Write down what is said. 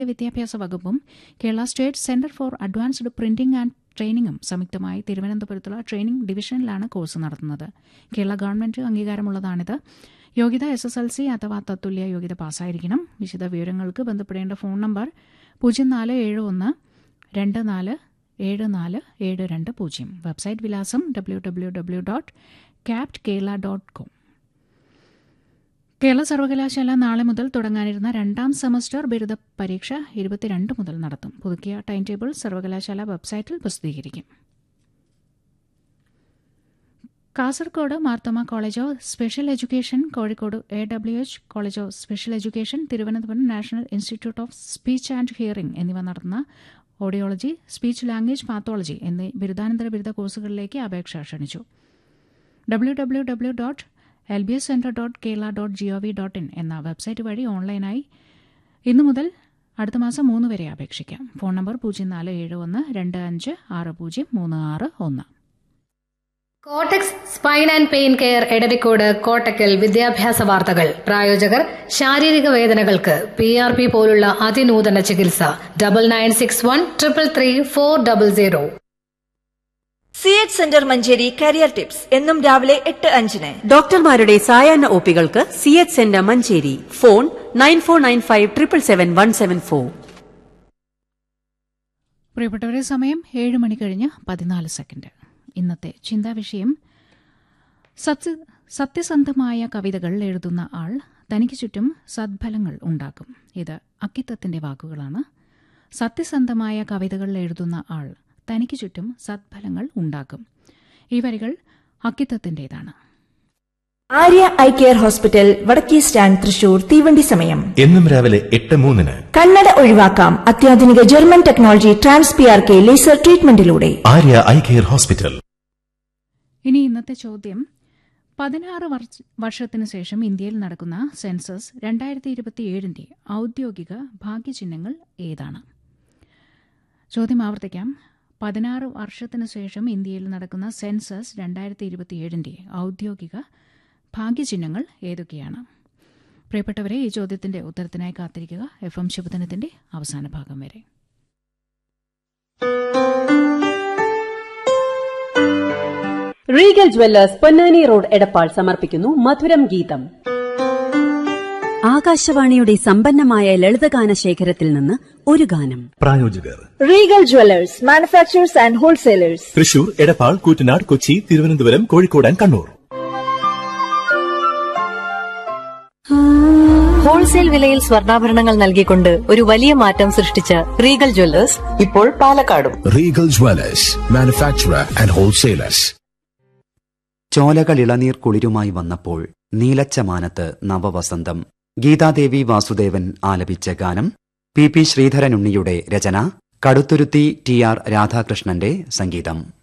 വിദ്യാഭ്യാസ വകുപ്പും Kerala state centre for advanced printing and ട്രെയിനിങ്ങും സംയുക്തമായി തിരുവനന്തപുരത്തുള്ള ട്രെയിനിംഗ് ഡിവിഷനിലാണ് കോഴ്സ് നടത്തുന്നത് കേരള ഗവൺമെന്റ് അംഗീകാരമുള്ളതാണിത് യോഗ്യത എസ് എസ് എൽ സി അഥവാ തത്തുല്യ യോഗ്യത പാസ്സായിരിക്കണം വിശദ വിവരങ്ങൾക്ക് ബന്ധപ്പെടേണ്ട ഫോൺ നമ്പർ പൂജ്യം നാല് ഏഴ് ഒന്ന് രണ്ട് നാല് ഏഴ് നാല് ഏഴ് രണ്ട് പൂജ്യം വെബ്സൈറ്റ് വിലാസം W W W dot capt Kerala dot com കേരള സർവകലാശാല നാളെ മുതൽ തുടങ്ങാനിരുന്ന രണ്ടാം സെമസ്റ്റർ ബിരുദ പരീക്ഷ ഇരുപത്തിരണ്ട് മുതൽ നടത്തും പുതുക്കിയ ടൈം ടേബിൾ സർവകലാശാല വെബ്സൈറ്റിൽ പ്രസിദ്ധീകരിക്കും Kasaragod Marthoma college of special education Kozhikode A W H college of special education Thiruvananthapuram national institute of speech and hearing എന്നിവ നടത്തുന്ന ഓഡിയോളജി സ്പീച്ച് ലാംഗ്വേജ് പാത്തോളജി എന്നീ ബിരുദാനന്തര ബിരുദ കോഴ്സുകളിലേക്ക് അപേക്ഷ ക്ഷണിച്ചു W W W dot L B S centre dot Kerala dot G O V dot in എന്ന website വഴി ഓൺലൈനായി ഇന്നു മുതൽ അടുത്ത മാസം മൂന്ന് വരെ അപേക്ഷിക്കാം ഫോൺ നമ്പർ പൂജ്യം നാല് ഏഴ് ഒന്ന് രണ്ട് അഞ്ച് ആറ് പൂജ്യം മൂന്ന് ആറ് ഒന്ന് Kottax spine and pain care Edarikode Kottakkal വിദ്യാഭ്യാസ വാർത്തകൾ പ്രായോജകർ ശാരീരിക വേദനകൾക്ക് പി ആർ പി പോലുള്ള അതിനൂതന ചികിത്സ double nine six one triple three four double zero C H centre Manjeri career tips എന്നും രാവിലെ എട്ട് അഞ്ചിന് ഡോക്ടർമാരുടെ സായാഹ്ന ഒപികൾക്ക് C H centre Manjeri phone nine four nine five triple seven one seven four പ്രിയപ്പെട്ടവരെ സമയം ഏഴ് മണി കഴിഞ്ഞ് പതിനാല് സെക്കൻഡ് ഇന്നത്തെ ചിന്താവിഷയം സത്യ സത്യസന്ധമായ കവിതകൾ എഴുതുന്ന ആൾ തനിക്ക് ചുറ്റും സദ്ഫലങ്ങൾ ഉണ്ടാക്കും ഇത് അക്കിത്തത്തിന്റെ വാക്കുകളാണ് സത്യസന്ധമായ കവിതകൾ എഴുതുന്ന ആൾ തനിക്ക് ചുറ്റും സദ്ഫലങ്ങൾ ഉണ്ടാക്കും ഈ വരികൾ അക്കിത്തത്തിന്റേതാണ് ആര്യ ഐ കെയർ ഹോസ്പിറ്റൽ വടക്കേ സ്റ്റാൻഡ് തൃശൂർ തീവണ്ടി സമയം എന്നും രാവിലെ എട്ട് മൂന്നിന് കണ്ണട ഒഴിവാക്കാം അത്യാധുനിക German technology trans P R K laser ട്രീറ്റ്മെന്റിലൂടെ ആര്യ ഐ കെയർ ഹോസ്പിറ്റൽ ഇനി ഇന്നത്തെ ചോദ്യം പതിനാറ് വർഷത്തിനു ശേഷം ഇന്ത്യയിൽ നടക്കുന്ന സെൻസസ് രണ്ടായിരത്തി ഇരുപത്തിയേഴിന്റെ ഔദ്യോഗിക ഭാഗ്യചിഹ്നങ്ങൾ ഏതാണ് ചോദ്യം ആവർത്തിക്കാം പതിനാറ് വർഷത്തിനു ശേഷം ഇന്ത്യയിൽ നടക്കുന്ന സെൻസസ് രണ്ടായിരത്തി ഇരുപത്തിയേഴിന്റെ ഔദ്യോഗിക ഭാഗ്യചിഹ്നങ്ങൾ ഏതൊക്കെയാണ് പ്രിയപ്പെട്ടവരെ ഈ ചോദ്യത്തിന്റെ ഉത്തരത്തിനായി കാത്തിരിക്കുക എഫ് എം ശുഭദിനത്തിന്റെ അവസാന ഭാഗം വരെ regal jewellers Ponnani road Edappal സമർപ്പിക്കുന്നു മധുരം ഗീതം ആകാശവാണിയുടെ സമ്പന്നമായ ലളിതഗാന ശേഖരത്തിൽ നിന്ന് ഒരു ഗാനം പ്രായോജകർ regal jewellers manufacturers and wholesalers Thrissur Edappal Koottanad Kochi Thiruvananthapuram Kozhikode and Kannur wholesale വിലയിൽ സ്വർണ്ണാഭരണങ്ങൾ നൽകിക്കൊണ്ട് ഒരു വലിയ മാറ്റം സൃഷ്ടിച്ച റീഗൽ ജ്വല്ലേഴ്സ് ഇപ്പോൾ പാലക്കാടും Regal Dwellers, manufacturer and wholesalers. ചോലകൾ ഇളനീർ കുളിരുമായി വന്നപ്പോൾ നീലച്ചമാനത്ത് നവവസന്തം ഗീതാദേവി വാസുദേവൻ ആലപിച്ച ഗാനം പി പി ശ്രീധരനുണ്ണിയുടെ രചന കടുത്തുരുത്തി ടി ആർ രാധാകൃഷ്ണന്റെ സംഗീതം